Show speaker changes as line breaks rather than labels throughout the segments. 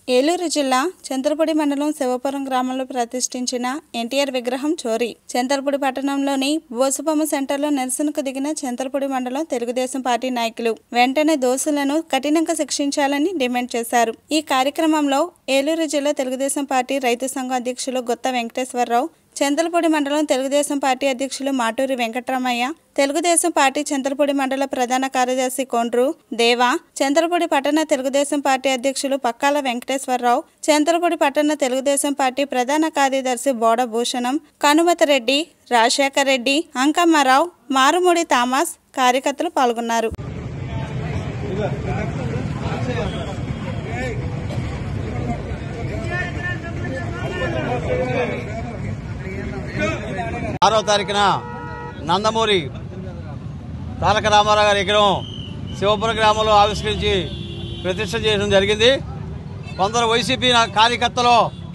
ఏలూరు జిల్లా చంద్రపూడి మండలం శివపురం గ్రామంలో ప్రతిష్ఠించిన ఎన్టీఆర్ విగ్రహం చోరీ చంద్రపూడి పట్టణంలోని బోసుబొమ్మ సెంటర్లో నిరసనకు దిగిన చంద్రపూడి మండలం తెలుగుదేశం పార్టీ నాయకులు వెంటనే దోషులను కఠినంగా శిక్షించాలని డిమాండ్ చేశారు ఈ కార్యక్రమంలో ఏలూరు జిల్లా తెలుగుదేశం పార్టీ రైతు సంఘం అధ్యక్షులు గుత్త వెంకటేశ్వరరావు చంద్రపూడి మండలం తెలుగుదేశం పార్టీ అధ్యక్షులు మాటూరి వెంకటరామయ్య తెలుగుదేశం పార్టీ చంద్రపూడి మండల ప్రధాన కార్యదర్శి కొండ్రు దేవా చంద్రపూడి పట్టణ తెలుగుదేశం పార్టీ అధ్యక్షులు పక్కాల వెంకటేశ్వరరావు చంద్రపూడి పట్టణ తెలుగుదేశం పార్టీ ప్రధాన కార్యదర్శి బోడ భూషణం కనుమత రెడ్డి రాజశేఖర్ రెడ్డి అంకమ్మారావు మారుమూడి థామస్ కార్యకర్తలు పాల్గొన్నారు
ఆరో తారీఖున నందమూరి తారక రామారావు గారి విగ్రహం శివపురం గ్రామంలో ఆవిష్కరించి ప్రతిష్ట చేయడం జరిగింది కొందరు వైసీపీ నా- కార్యకర్తలు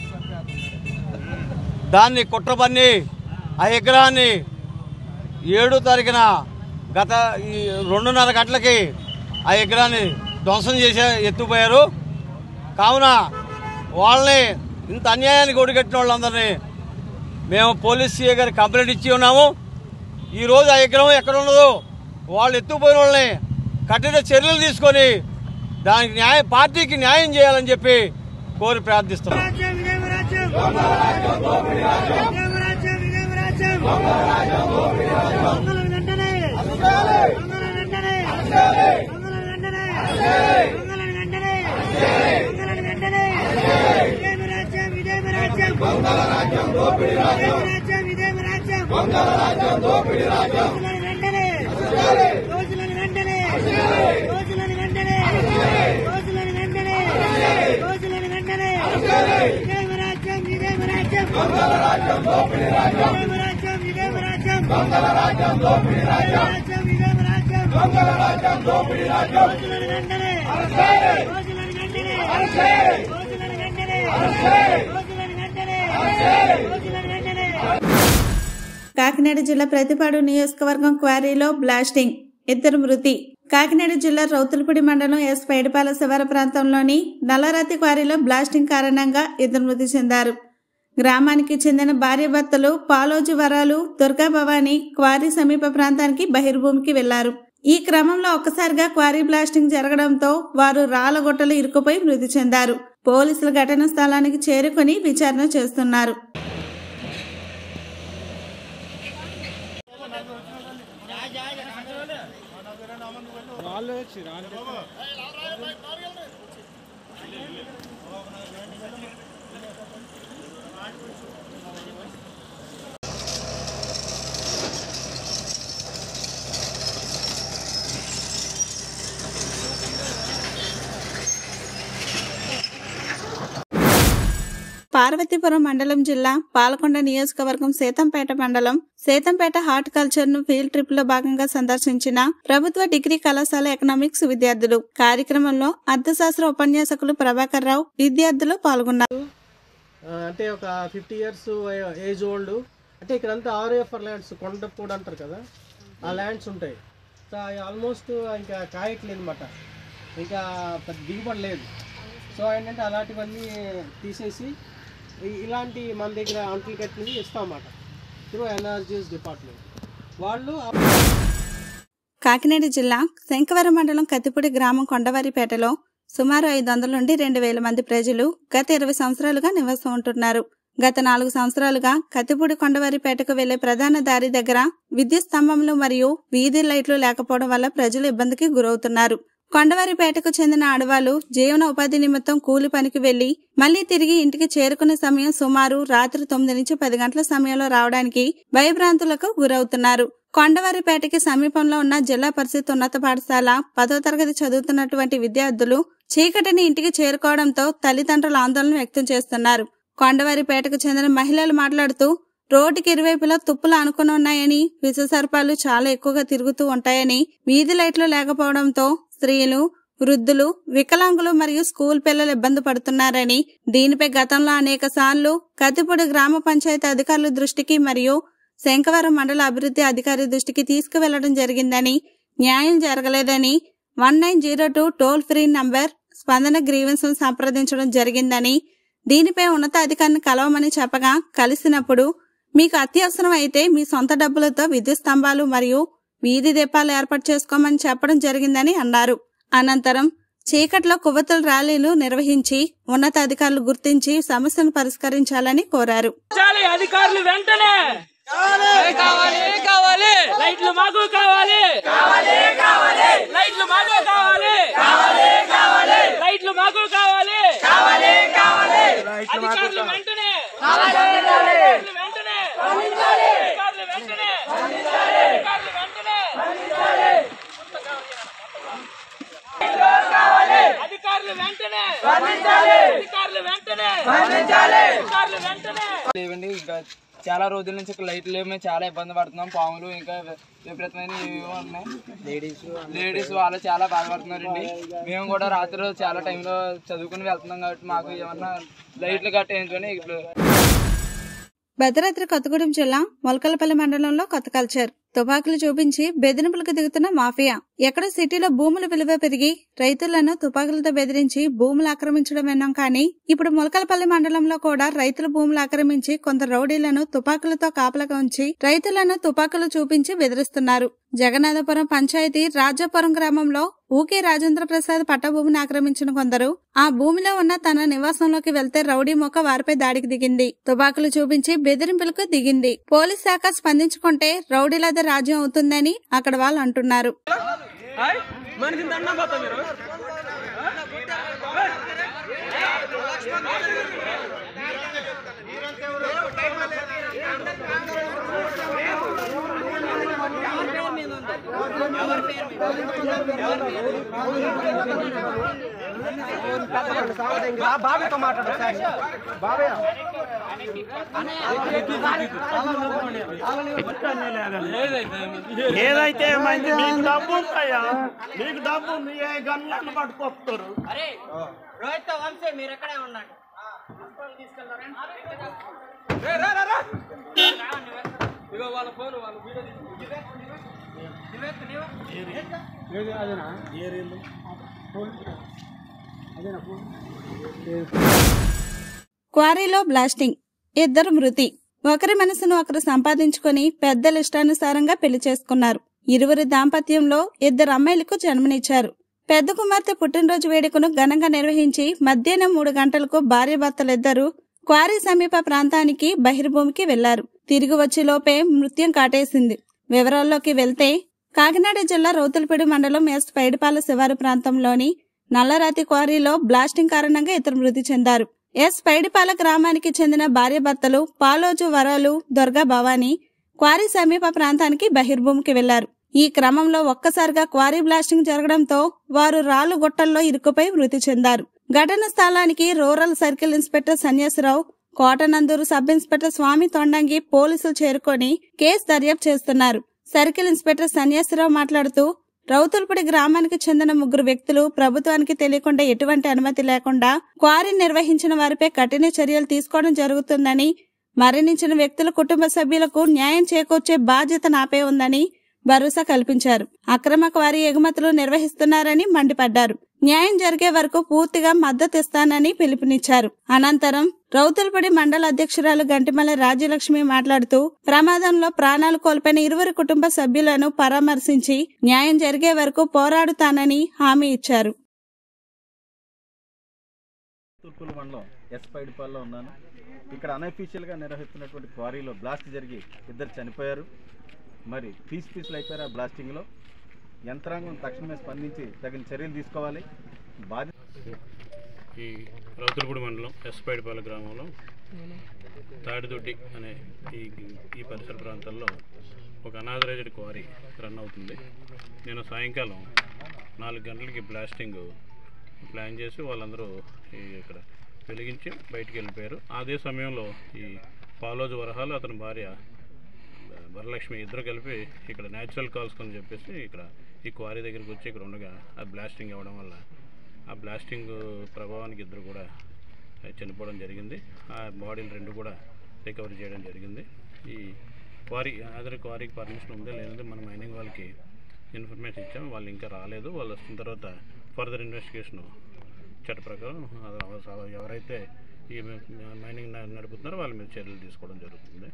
దాన్ని కుట్రపన్ని ఆ విగ్రహాన్ని ఏడో తారీఖున గత ఈ రెండున్నర గంటలకి ఆ విగ్రహాన్ని ధ్వంసం చేసే ఎత్తుపోయారు కావున వాళ్ళని ఇంత అన్యాయానికి ఒడిగట్టిన వాళ్ళందరినీ మేము పోలీస్ సీఏ గారికి కంప్లైంట్ ఇచ్చి ఉన్నాము ఈరోజు ఆ విగ్రహం ఎక్కడ ఉన్నదో వాళ్ళు ఎత్తుకుపోయిన వాళ్ళని కఠిన చర్యలు తీసుకొని దానికి న్యాయ పార్టీకి న్యాయం చేయాలని చెప్పి కోరి ప్రార్థిస్తున్నాం
రాజ్యం ఇదేమి రాజ్యం ఇదేమి రాజ్యం ఇదేమి రాజ్యం దొంగలను వెంటనే దొంగలను వెంటనే దొంగలను వెంటనే దొంగలను వెంటనే దొంగలను వెంటనే ఇదేమి రాజ్యం ఇదేమి రాజ్యం ఇదేమి రాజ్యం ఇదేమి రాజ్యం రోజులను వెంటనే రోజులను వెంటనే రోజులను వెంటనే రోజులను వెంటనే రోజులను వెంటనే ఇదేమి రాజ్యం ఇదేమి రాజ్యం ఇదేమి రాజ్యం ఇదేమి రాజ్యం రాజ్యం ఇదేమి రాజ్యం రోజులను వెంటనే రోజులను వెంటనే రోజులను వెంటనే రోజులను వెంటనే రోజులను వెంటనే
కాకినాడ జిల్లా ప్రతిపాడు నియోజకవర్గం క్వారీలో బ్లాస్టింగ్ ఇద్దరు మృతి కాకినాడ జిల్లా రౌతులపూడి మండలం ఎస్ పైడిపాల శివార ప్రాంతంలోని నల్లరాతి క్వారీలో బ్లాస్టింగ్ కారణంగా ఇద్దరు మృతి చెందారు గ్రామానికి చెందిన భార్యాభర్తలు పాలోజు వరాలు దుర్గా భవాని క్వారీ సమీప ప్రాంతానికి బహిర్భూమికి వెళ్లారు ఈ క్రమంలో ఒక్కసారిగా క్వారీ బ్లాస్టింగ్ జరగడంతో వారు రాళ్ల గుట్టలు ఇరుక్కుపోయి మృతి చెందారు పోలీసులు ఘటనా స్థలానికి చేరుకొని విచారణ చేస్తున్నారు పార్వతీపురం మండలం జిల్లా పాలకొండ నియోజకవర్గం సేతంపేట మండలం సేతంపేట హార్టికల్చర్ ను ఫీల్డ్ ట్రిప్ లో భాగంగా సందర్శించిన ప్రభుత్వ డిగ్రీ కళాశాల ఎకనామిక్స్ విద్యార్థులు కార్యక్రమంలో అర్థశాస్త్ర ఉపన్యాసకులు ప్రభాకర్ రావు విద్యార్థులు పాల్గొన్నారు
ఆ, అంటే ఒక ఫిఫ్టీ ఇయర్స్ ఏజ్ ఓల్డ్ అంటే ఇక్కడంతా ఆర్ఏఫర్ ల్యాండ్స్ కొండపూడి అంటారు కదా ఆ ల్యాండ్స్ ఉంటాయి సో అవి ఆల్మోస్ట్ ఇంకా కాయట్లేదు అనమాట ఇంకా పెద్ద దిగుబడి లేదు సో ఏంటంటే అలాంటివన్నీ తీసేసి ఇ- ఇలాంటి మన దగ్గర అంటులు కట్టినవి ఇస్తామన్నమాట త్రూ ఎనర్జీస్ డిపార్ట్మెంట్ వాళ్ళు ఆ-
కాకినాడ జిల్లా శంకవరం మండలం కత్తిపూడి గ్రామం కొండవారిపేటలో సుమారు ఐదు వందల నుండి రెండు వేల మంది ప్రజలు గత ఇరవై సంవత్సరాలుగా నివాసం ఉంటున్నారు గత నాలుగు సంవత్సరాలుగా కత్తిపూడి కొండవారిపేటకు వెళ్లే ప్రధాన దారి దగ్గర విద్యుత్ స్తంభంలు మరియు వీధి లైట్లు లేకపోవడం వల్ల ప్రజలు ఇబ్బందికి గురవుతున్నారు కొండవారిపేటకు చెందిన ఆడవాళ్లు జీవన ఉపాధి నిమిత్తం కూలి పనికి వెళ్లి మళ్లీ తిరిగి ఇంటికి చేరుకునే సమయం సుమారు రాత్రి తొమ్మిది నుంచి పది గంటల సమయంలో రావడానికి భయభ్రాంతులకు గురవుతున్నారు కొండవారిపేటకి సమీపంలో ఉన్న జిల్లా పరిషత్ ఉన్నత పాఠశాల పదో తరగతి చదువుతున్నటువంటి విద్యార్థులు చీకటిని ఇంటికి చేరుకోవడంతో తల్లిదండ్రులు ఆందోళన వ్యక్తం చేస్తున్నారు కొండవారిపేటకు చెందిన మహిళలు మాట్లాడుతూ రోడ్డుకి ఇరువైపులా తుప్పులు అనుకుని ఉన్నాయని విషసర్పాలు చాలా ఎక్కువగా తిరుగుతూ ఉంటాయని వీధి లైట్లు లేకపోవడంతో స్త్రీలు వృద్ధులు వికలాంగులు మరియు స్కూల్ పిల్లలు ఇబ్బంది పడుతున్నారని దీనిపై గతంలో అనేక సార్లు కత్తిపూడి గ్రామ పంచాయతీ అధికారుల దృష్టికి మరియు శంకవరం మండల అభివృద్ధి అధికారి దృష్టికి తీసుకువెళ్లడం జరిగిందని న్యాయం జరగలేదని one nine zero two toll free number Spandana grievance సంప్రదించడం జరిగిందని దీనిపై ఉన్నతాధికారిని కలవమని చెప్పగా కలిసినప్పుడు మీకు అత్యవసరం అయితే మీ సొంత డబ్బులతో విద్యుత్ స్తంభాలు మరియు వీధి దీపాలు ఏర్పాటు చేసుకోమని చెప్పడం జరిగిందని అన్నారు అనంతరం చీకట్లో కొవ్వొత్తుల ర్యాలీలు నిర్వహించి ఉన్నతాధికారులు గుర్తించి సమస్యను పరిష్కరించాలని కోరారు
చాలి అధికారులు వెంటనే కావాలి కావాలి లైట్లు మాకు కావాలి లైట్లు మాకు కావాలి లైట్లు మాకు కావాలి అధికారులు వెంటనే అధికారులు వెంటనే అధికారులు వెంటనే అధికారులు వెంటనే అధికారులు వెంటనే అధికారులు వెంటనే అధికారులు వెంటనే
లేవండి ఇంకా చాలా రోజుల నుంచి ఇక్కడ లైట్లు లేవు మేము చాలా ఇబ్బంది పడుతున్నాం పాములు ఇంకా వి- విపరీతమైన ఏవేవో ఉన్నాయి లేడీస్ లేడీస్ వాళ్ళు చాలా బాధపడుతున్నారండి మేము కూడా రాత్రి చాలా టైంలో చదువుకుని వెళ్తున్నాం కాబట్టి మాకు ఏమన్నా లైట్లు గట్ట వేయించుకొని ఇప్పుడు
భద్రాద్రి కొత్తగూడెం జిల్లా మొలకలపల్లి మండలంలో కొత్త కల్చర్ తుపాకులు చూపించి బెదిరింపులకు దిగుతున్న మాఫియా ఎక్కడో సిటీలో భూముల విలువ పెరిగి రైతులను తుపాకులతో బెదిరించి భూములు ఆక్రమించడం విన్నాం కానీ ఇప్పుడు మొలకలపల్లి మండలంలో కూడా రైతుల భూములు ఆక్రమించి కొందరు రౌడీలను తుపాకులతో కాపలగా ఉంచి రైతులను తుపాకులు చూపించి బెదిరిస్తున్నారు జగన్నాథపురం పంచాయతీ రాజాపురం గ్రామంలో ఊకే రాజేంద్ర ప్రసాద్ పట్టభూమిని ఆక్రమించిన కొందరు ఆ భూమిలో ఉన్న తన నివాసంలోకి వెళ్తే రౌడీ మొక్క వారిపై దాడికి దిగింది తుపాకులు చూపించి బెదిరింపులకు దిగింది పోలీస్ శాఖ స్పందించుకుంటే రౌడీలది రాజ్యం అవుతుందని అక్కడ వాళ్ళు అంటున్నారు
మనిషిని దండం పోతా మీరు
ఏదైతే ఏమైంది మీకు డబ్బు ఉంటాయా మీకు డబ్బు ఉంది ఏ గన్లను పట్టుకొస్తారు
క్వారీలో బ్లాస్టింగ్ ఇద్దరు మృతి ఒకరి మనసును ఒకరు సంపాదించుకొని పెద్దల ఇష్టానుసారంగా పెళ్లి చేసుకున్నారు ఇరువురి దాంపత్యంలో ఇద్దరు అమ్మాయిలకు జన్మనిచ్చారు పెద్ద కుమార్తె పుట్టినరోజు వేడుకను ఘనంగా నిర్వహించి మధ్యాహ్నం మూడు గంటలకు భార్యాభర్తలిద్దరూ క్వారీ సమీప ప్రాంతానికి బహిర్భూమికి వెళ్లారు తిరిగి వచ్చే లోపే మృత్యం కాటేసింది వివరాల్లోకి వెళ్తే కాకినాడ జిల్లా రౌతులపూడి మండలం ఎస్ పైడిపాల శివారు ప్రాంతంలోని నల్లరాతి క్వారీలో బ్లాస్టింగ్ కారణంగా ఇద్దరు మృతి చెందారు ఎస్ పైడిపాల గ్రామానికి చెందిన భార్యాభర్తలు పాలోజు వరాలు దుర్గా భవాని క్వారీ సమీప ప్రాంతానికి బహిర్భూమికి వెళ్లారు ఈ క్రమంలో ఒక్కసారిగా క్వారీ బ్లాస్టింగ్ జరగడంతో వారు రాళ్లు గుట్టల్లో ఇరుక్కుపై మృతి చెందారు ఘటన స్థలానికి rural circle inspector Sanyasarao Kotananduru sub inspector Swamy Thondangi పోలీసులు చేరుకొని కేసు దర్యాప్తు చేస్తున్నారు సర్కిల్ ఇన్స్పెక్టర్ సన్యాసరావు మాట్లాడుతూ రౌతులపూడి గ్రామానికి చెందిన ముగ్గురు వ్యక్తులు ప్రభుత్వానికి తెలియకుండా ఎటువంటి అనుమతి లేకుండా క్వారీ నిర్వహించిన వారిపై కఠిన చర్యలు తీసుకోవడం జరుగుతుందని మరణించిన వ్యక్తుల కుటుంబ సభ్యులకు న్యాయం చేకూర్చే బాధ్యత నాపై ఉందని భరోసా కల్పించారు అక్రమ క్వారీ ఎగుమతులు నిర్వహిస్తున్నారని మండిపడ్డారు న్యాయం జరిగే వరకు పూర్తిగా మద్దతు ఇస్తానని పిలుపునిచ్చారు అనంతరం రౌతులపూడి మండల అధ్యక్షురాలు గంటిమల రాజ్యలక్ష్మి మాట్లాడుతూ ప్రమాదంలో ప్రాణాలు కోల్పోయిన ఇరువురు కుటుంబ సభ్యులను పరామర్శించి న్యాయం జరిగే వరకు పోరాడుతానని హామీ ఇచ్చారు
తూర్పుల మండలం ఎస్ పైడిపాల్లో ఉన్నాను ఇక్కడ అనఫీషియల్గా నిర్వహిస్తున్నటువంటి క్వారీలో బ్లాస్ట్ జరిగి ఇద్దరు చనిపోయారు మరి పీస్ పీసులు అయిపోయారు ఆ బ్లాస్టింగ్లో యంత్రాంగం తక్షణమే స్పందించి తగిన చర్యలు తీసుకోవాలి బాధ్యత
ఈ రౌతులపూడి మండలం ఎస్పైడిపాల గ్రామంలో తాడిదొడ్డి అనే ఈ ఈ పరిసర ప్రాంతాల్లో ఒక అనాథరైజ్డ్ క్వారీ రన్ అవుతుంది నేను సాయంకాలం నాలుగు గంటలకి బ్లాస్టింగ్ ప్లాన్ చేసి వాళ్ళందరూ ఈ ఇక్కడ వెలిగించి బయటికి వెళ్ళిపోయారు అదే సమయంలో ఈ పాలోజు వరహాలు అతని భార్య వరలక్ష్మి ఇద్దరు కలిపి ఇక్కడ న్యాచురల్ కాల్స్ అని చెప్పేసి ఇక్కడ ఈ క్వారీ దగ్గరికి వచ్చి ఇక్కడ ఉండగా ఆ బ్లాస్టింగ్ అవ్వడం వల్ల ఆ బ్లాస్టింగ్ ప్రభావానికి ఇద్దరు కూడా చనిపోవడం జరిగింది ఆ బాడీలు రెండు కూడా రికవరీ చేయడం జరిగింది ఈ క్వారీ అదర్ క్వారీకి పర్మిషన్ ఉందా లేదంటే మన మైనింగ్ వాళ్ళకి ఇన్ఫర్మేషన్ ఇచ్చాం వాళ్ళు ఇంకా రాలేదు వాళ్ళు వచ్చిన తర్వాత ఫర్దర్ ఇన్వెస్టిగేషన్ చట్ట ప్రకారం అది అవసరం- ఎవరైతే ఈ మైనింగ్ న- నడుపుతున్నారో వాళ్ళ మీద చర్యలు తీసుకోవడం జరుగుతుంది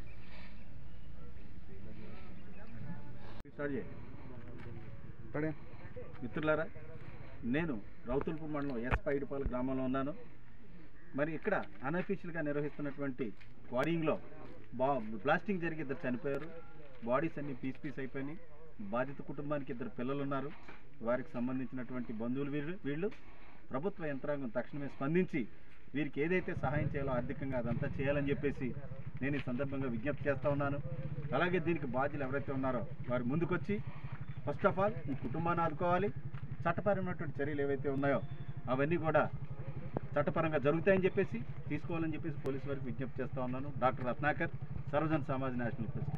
స్టార్ట్ చేయండి పడే మిత్రులారా నేను రౌతుల్పూర్ మండలం ఎస్ పైడిపాల గ్రామంలో ఉన్నాను మరి ఇక్కడ అన్అఫీషియల్గా నిర్వహిస్తున్నటువంటి క్వారీయింగ్లో బా బ్లాస్టింగ్ జరిగి ఇద్దరు చనిపోయారు బాడీస్ అన్ని పీస్ పీస్ అయిపోయినాయి బాధిత కుటుంబానికి ఇద్దరు పిల్లలు ఉన్నారు వారికి సంబంధించినటువంటి బంధువులు వీళ్ళు వీళ్ళు ప్రభుత్వ యంత్రాంగం తక్షణమే స్పందించి వీరికి ఏదైతే సహాయం చేయాలో ఆర్థికంగా అదంతా చేయాలని చెప్పేసి నేను ఈ సందర్భంగా విజ్ఞప్తి చేస్తూ ఉన్నాను అలాగే దీనికి బాధ్యులు ఎవరైతే ఉన్నారో వారు ముందుకొచ్చి ఫస్ట్ ఆఫ్ ఆల్ ఈ కుటుంబాన్ని ఆదుకోవాలి చట్టపరమైనటువంటి చర్యలు ఏవైతే ఉన్నాయో అవన్నీ కూడా చట్టపరంగా జరుగుతాయని చెప్పేసి తీసుకోవాలని చెప్పేసి పోలీసు వారికి విజ్ఞప్తి చేస్తూ ఉన్నాను doctor Ratnakar Sarvajan Samaj national president